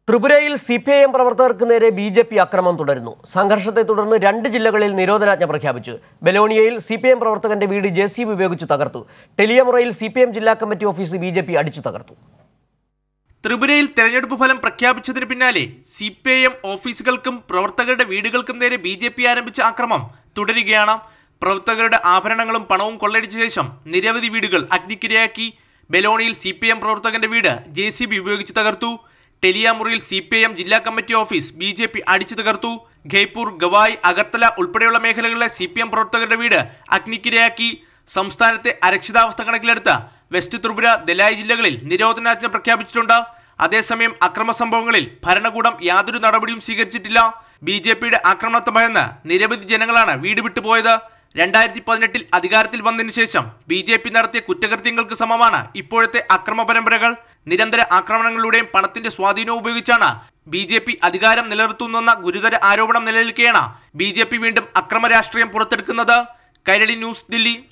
ത്രിപുരയിൽ C P I M പ്രവർത്തകർക്ക് നേരെ ബി ജെ പി അക്രമം തുടരുന്നു സംഘർഷത്തെ തുടർന്ന് രണ്ട് ജില്ലകളിൽ നിരോധനാജ്ഞ പ്രഖ്യാപിച്ചു ബെലോണിയയിൽ സി പി എം പ്രവർത്തകന്റെ വീട് ജെ സി ബി ഉപയോഗിച്ച് തകർത്തു ടെലിയമുറയിൽ സി പി എം ജില്ലാ committee office B J P അടിച്ചു തകർത്തു ത്രിപുരയിൽ തെരഞ്ഞെടുപ്പ് ഫലം പ്രഖ്യാപിച്ചതിന് പിന്നാലെ സി പി ഐ എം ഓഫീസുകൾക്കും പ്രവർത്തകരുടെ വീടുകൾക്കും നേരെ ബി ജെ പി ആരംഭിച്ച അക്രമം തുടരുകയാണ് പ്രവർത്തകരുടെ ആഭരണങ്ങളും പണവും കൊള്ളയടിച്ച ശേഷം നിരവധി വീടുകൾ അഗ്നിക്കിരയാക്കി ബെലോണിയിൽ സി പി എം പ്രവർത്തകന്റെ വീട് ജെ സി ബി ഉപയോഗിച്ച് തകർത്തു ടെലിയാമുറിയിൽ സി പി ഐ എം ജില്ലാ committee office B J P അടിച്ചു തകർത്തു ഖേപ്പൂർ ഗവായ് അഗർത്തല ഉൾപ്പെടെയുള്ള മേഖലകളിലെ സി പി എം പ്രവർത്തകരുടെ വീട് അഗ്നിക്കിരയാക്കി സംസ്ഥാനത്തെ അരക്ഷിതാവസ്ഥ കണക്കിലെടുത്ത് വെസ്റ്റ് ത്രിപുര ദലായ് ജില്ലകളിൽ നിരോധനാജ്ഞ പ്രഖ്യാപിച്ചിട്ടുണ്ട് അതേസമയം അക്രമ സംഭവങ്ങളിൽ ഭരണകൂടം യാതൊരു നടപടിയും സ്വീകരിച്ചിട്ടില്ല ബി ജെ പിയുടെ ആക്രമണത്തെ ഭയന്ന് നിരവധി ജനങ്ങളാണ് വീട് വിട്ടുപോയത് രണ്ടായിരത്തി പതിനെട്ടിൽ അധികാരത്തിൽ വന്നതിനു ശേഷം ബി ജെ പി നടത്തിയ കുറ്റകൃത്യങ്ങൾക്ക് സമമാണ് ഇപ്പോഴത്തെ അക്രമ പരമ്പരകൾ നിരന്തര ആക്രമണങ്ങളിലൂടെയും പണത്തിന്റെ സ്വാധീനവും ഉപയോഗിച്ചാണ് ബി ജെ പി അധികാരം നിലനിർത്തുന്നെന്ന ഗുരുതര ആരോപണം നിലനിൽക്കെയാണ് ബി ജെ പി വീണ്ടും അക്രമ രാഷ്ട്രീയം പുറത്തെടുക്കുന്നത് കൈരളി ന്യൂസ് ദില്ലി